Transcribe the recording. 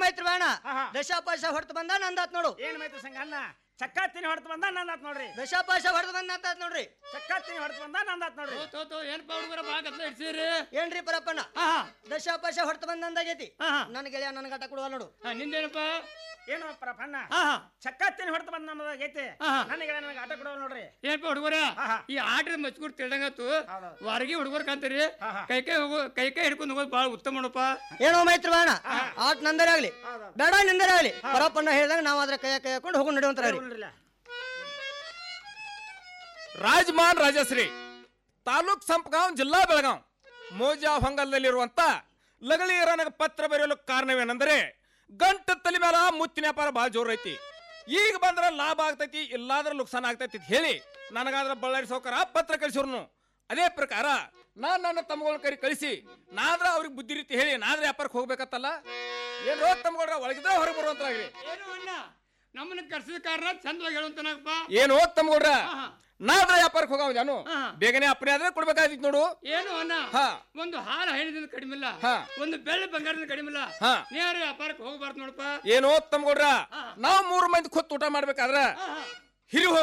ಮೈತ್ರಿ ಬೇಡ ಆಹಾ. ದಶಾಪಾಶ ಹೊರತು ಬಂದ ನಂದಾತ್ ನೋಡು ಏನ್ ಮೈತ್ರಿ ಸಂಗಣ್ಣ ಚಕ್ಕಾತಿನಿ ಹೊಡ್ತು ಬಂದ ನಂದಾತ್ ನೋಡ್ರಿ ದಶಾಪಾಶ ಹೊರತು ಬಂದ ನಂದಾತ್ ನೋಡ್ರಿ ಚಕ್ಕಾತಿನಿ ಹೊಡ್ತು ಬಂದ ನಂದಾತ್ ನೋಡ್ರಿ ತೋ ತೋ ಏನಪ್ಪ ಹುಡುಗರ ಬಾ ಗದ್ಲ ಇಡ್ಸಿರಿ ಏನ್ರಿ ಪರಪ್ಪಣ್ಣ ಹಾ ದಶಾಪಾಶ ಹೊರತು ಬಂದ ನಂದಾಗೈತಿ ಹಾ ಹಾ ನನ್ನ ಗೆಳೆಯ ನನಗೆ ಆಟ ಕೊಡುವ ನೋಡು ಹಾ ನಿಂದೇನಪ್ಪ ಏನು ಪ್ರಪನ್ನ ಹಾ ಹಾ ಚಕ್ಕಾತಿನಿ ಹೊಡ್ತು ಬಂದ ನನ್ನದಾಗೈತಿ ಆಹಾ. ನನಗೆ ನನಗೆ ಆಟ ಕೊಡೋ ನೋಡ್ರಿ ಏನಪ್ಪ ಹುಡುಗರ ಆಹಾ. ಈ ಆಟದ ಮಚ್ಕೂರ್ ತಿಳ್ದಂಗತ್ತು ಹೌದೌದು. ಹೊರಗೆ ಹುಡುಗರು ಕಾಂತೀರಿ ಆಹಾ. ಕೈ ಕೈ ಹೋಗೋ ಕೈ ಕೈ ಹಿಡ್ಕೊಂಡು ಹೋಗೋದು ಭಾಳ ಉತ್ತಮ ನೋಡಪ್ಪ ಏನೋ ಮೈತ್ರಿ ಬೇಡ ಆಟ ನಂದರೆ ಆಗ್ಲಿ ಹೌದೌದು. ಬೇಡ ನಿಂದರೆ ಆಗ್ಲಿ ಪರಪ್ಪಣ್ಣ ಹೇಳಿದಾಗ ನಾವು ಅದ್ರ ಕೈ ಕೈ ಹಾಕೊಂಡು ಹೋಗಿ ನಡೆಯುವಂತಾರ ನೋಡ್ರಿಲ್ಲ. ರಾಜಮಾನ್ ರಾಜಶ್ರೀ ತಾಲೂಕ್ ಸಂಪಗಾಂವ್ ಜಿಲ್ಲಾ ಬೆಳಗಾಂ ಮೋಜಾ ಹೊಂಗಲ್ದಲ್ಲಿರುವಂತ ಲಗಳಿಯರನಗ ಪತ್ರ ಬರೆಯಲು ಕಾರಣವೇನೆಂದರೆ ಗಂಟು ತಲೆ ಮೇಲೆ ಮುತ್ತಿನ ವ್ಯಾಪಾರ ಭಾಳ ಜೋರ್ ಐತಿ ಈಗ ಬಂದ್ರ ಲಾಭ ಆಗ್ತೈತಿ ಇಲ್ಲಾದ್ರೆ ನುಕ್ಸಾನ ಆಗ್ತೈತಿ ಅಂತ ಹೇಳಿ ನನಗಾದ್ರ ಬಳ್ಳಾರಿ ಸೌಕರ ಪತ್ರ ಕಳಿಸಿರ್ನು ಅದೇ ಪ್ರಕಾರ ನಾನ್ ನನ್ನ ತಮ್ಮಗಳ ಕರಿ ಕಳಿಸಿ ನಾದ್ರ ಅವ್ರಿಗೆ ಬುದ್ಧಿ ರೀತಿ ಹೇಳಿ ನಾದ್ರ ವ್ಯಾಪಾರಕ್ಕೆ ಹೋಗ್ಬೇಕತ್ತಲ್ಲ ಏನ್ ರೋಗ ತಮ್ಮಗಳ ಒಳಗಿದ್ರೆ ಹೊರಗೆ ಬರುವಂತಾಗ್ಲಿ ಏನು ಅಣ್ಣ ನಮ್ಮನ್ನ ಕರ್ಸಿದ ಕಾರಣ ಚಂದವಾಗಿ ಹೇಳುವಂತನಪ್ಪ ಏನು ತಮ್ಮಗೌಡ್ರ ಆಹಾ. ನಾದ್ರ ವ್ಯಾಪಾರಕ್ಕೆ ಹೋಗವ ನಾನು ಆಹಾ. ಬೇಗನೆ ಅಪ್ಪನೇ ಆದ್ರೆ ಕೊಡ್ಬೇಕಾಗಿತ್ತು ನೋಡು ಏನು ಅಣ್ಣ ಹಾ. ಒಂದು ಹಾಲು ಹೈನದಿಂದ ಕಡಿಮೆ ಇಲ್ಲ ಹಾ. ಒಂದು ಬೆಳ್ಳಿ ಬಂಗಾರದಿಂದ ಕಡಿಮೆ ಇಲ್ಲ ಹಾ. ನೇರ ವ್ಯಾಪಾರಕ್ಕೆ ಹೋಗ್ಬಾರ್ದು ನೋಡಪ್ಪ ಏನೋ ತಮ್ಗೌಡ್ರ ನಾವು ಮೂರು ಮಂದಿ ಕೊತ್ತು ಊಟ ಮಾಡ್ಬೇಕಾದ್ರ ಆಹಾ. ಹಿರಿ